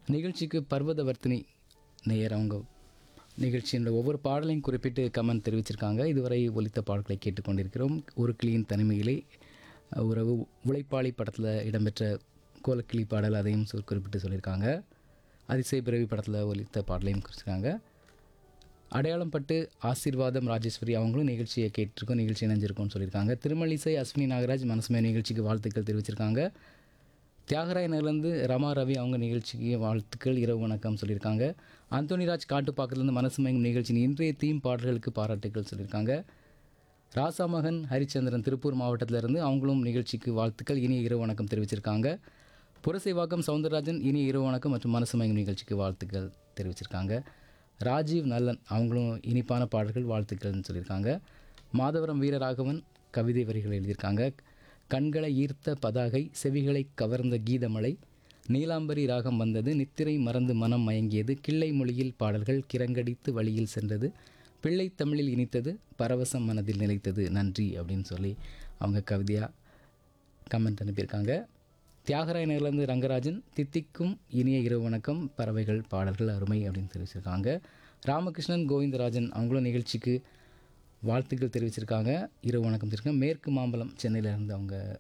நிகழ்ச்சிக்கு பர்வதவர்த்தினி நேயர் அவங்க நிகழ்ச்சியின் ஒவ்வொரு பாடலையும் குறிப்பிட்டு கமெண்ட் தெரிவிச்சிருக்காங்க இதுவரை ஒலித்த பாடல்களை கேட்டுக்கொண்டிருக்கிறோம் ஒரு கிளியின் தனிமையிலே ஒரு உழைப்பாளி படத்தில் இடம்பெற்ற கோலக்கிளி பாடல் அதையும் சொல் குறிப்பிட்டு சொல்லியிருக்காங்க அதிசய பிறவி படத்தில் ஒலித்த பாடலையும் குறிச்சிருக்காங்க அடையாளம் பட்டு ஆசீர்வாதம் ராஜேஸ்வரி அவங்களும் நிகழ்ச்சியை கேட்டிருக்கோம் நிகழ்ச்சி இணைஞ்சிருக்கோம்னு சொல்லியிருக்காங்க திருமலிசை அஸ்வினி நாகராஜ் மனசுமே நிகழ்ச்சிக்கு வாழ்த்துக்கள் தெரிவிச்சிருக்காங்க தியாகராய நகர்லேருந்து ரமா ரவி அவங்க நிகழ்ச்சிக்கு வாழ்த்துக்கள் இரவு வணக்கம் சொல்லியிருக்காங்க அந்தோனிராஜ் காட்டுப்பாக்கத்துலேருந்து மனசு மயங்கும் நிகழ்ச்சியின் இன்றைய தீம் பாடல்களுக்கு பாராட்டுக்கள் சொல்லியிருக்காங்க ராசாமகன் ஹரிச்சந்திரன் திருப்பூர் மாவட்டத்திலிருந்து அவங்களும் நிகழ்ச்சிக்கு வாழ்த்துக்கள் இனிய இரவு வணக்கம் தெரிவிச்சிருக்காங்க புரசைவாக்கம் சவுந்தரராஜன் இனிய இரவு வணக்கம் மற்றும் மனசு மயங்கும் நிகழ்ச்சிக்கு வாழ்த்துக்கள் தெரிவிச்சிருக்காங்க ராஜீவ் நல்லன் அவங்களும் இனிப்பான பாடல்கள் வாழ்த்துக்கள்னு சொல்லியிருக்காங்க மாதவரம் வீரராகவன் கவிதை வரிகள் எழுதியிருக்காங்க கண்களை ஈர்த்த பதாகை செவிகளை கவர்ந்த கீதமலை நீலாம்பரி ராகம் வந்தது நித்திரை மறந்து மனம் மயங்கியது கிள்ளை மொழியில் பாடல்கள் கிரங்கடித்து வழியில் சென்றது பிள்ளை தமிழில் இனித்தது பரவசம் மனதில் நிலைத்தது நன்றி அப்படின்னு சொல்லி அவங்க கவிதையாக கமெண்ட் அனுப்பியிருக்காங்க தியாகராய நகர்லேருந்து ரங்கராஜன் தித்திக்கும் இனிய இரவு வணக்கம் பறவைகள் பாடல்கள் அருமை அப்படின்னு தெரிவிச்சிருக்காங்க ராமகிருஷ்ணன் கோவிந்தராஜன் அவங்களும் நிகழ்ச்சிக்கு வாழ்த்துக்கள் தெரிவிச்சிருக்காங்க இரவு வணக்கம் தெரிவிச்சிருக்காங்க மேற்கு மாம்பலம் சென்னையிலேருந்து அவங்க